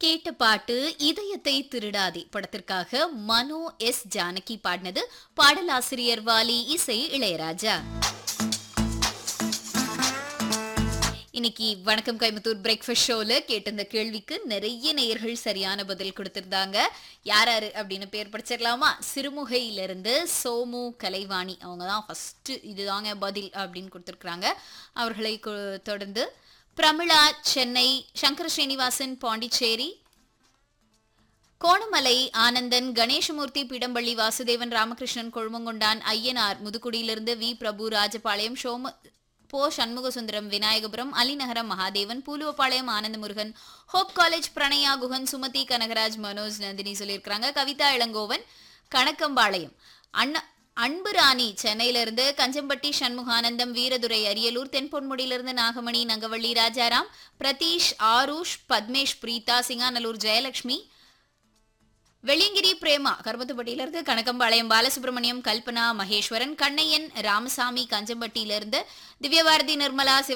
கேட்ட பாட்டு இதயத்தை திருடாதே படத்திற்காக மனோ எஸ் ஜானகி பாடினது பாடலாசிரியர் வாலி இசை இளையராஜா இன்னைக்கு வணக்கம் கோயம்புத்தூர் பிரேக்ஃபாஸ்ட் ஷோல கேட்ட இந்த கேள்விக்கு நிறைய நேயர்கள் சரியான பதில் கொடுத்திருந்தாங்க யார் யாரு அப்படின்னு பேர் படிச்சிடலாமா சிறுமுகையிலிருந்து சோமு கலைவாணி அவங்க தான் ஃபர்ஸ்ட் இதுதாங்க பதில் அப்படின்னு கொடுத்துருக்குறாங்க அவர்களை கொ- தொடர்ந்து பிரமிளா சென்னை சங்கர ஸ்ரீனிவாசன் பாண்டிச்சேரி கோணமலை ஆனந்தன் கணேசமூர்த்தி பிடம்பள்ளி வாசுதேவன் ராமகிருஷ்ணன் கொழுமங்கொண்டான் ஐயனார் முதுகுடியிலிருந்து வி பிரபு ராஜபாளையம் சோம போ சண்முகசுந்தரம் விநாயகபுரம் அலிநகரம் மகாதேவன் பூலுவப்பாளையம் ஆனந்த முருகன் ஹோப் காலேஜ் பிரணயா குகன் சுமதி கனகராஜ் மனோஜ் நந்தினி சொல்லியிருக்கிறாங்க கவிதா இளங்கோவன் கணக்கம்பாளையம் அண்ணா அன்பு ராணி சென்னையிலிருந்து கஞ்சம்பட்டி சண்முகானந்தம் வீரதுரை அரியலூர் தென்பொன்முடியிலிருந்து நாகமணி நங்கவள்ளி ராஜாராம் பிரதீஷ் ஆருஷ் பத்மேஷ் பிரீதா சிங்காநல்லூர் ஜெயலட்சுமி வெளியங்கிரி பிரேமா கருமத்துப்பட்டியிலிருந்து கணக்கம்பாளையம் பாலசுப்ரமணியம் கல்பனா மகேஸ்வரன் கண்ணையன் ராமசாமி கஞ்சம்பட்டியிலிருந்து திவ்யபாரதி நிர்மலா சிவ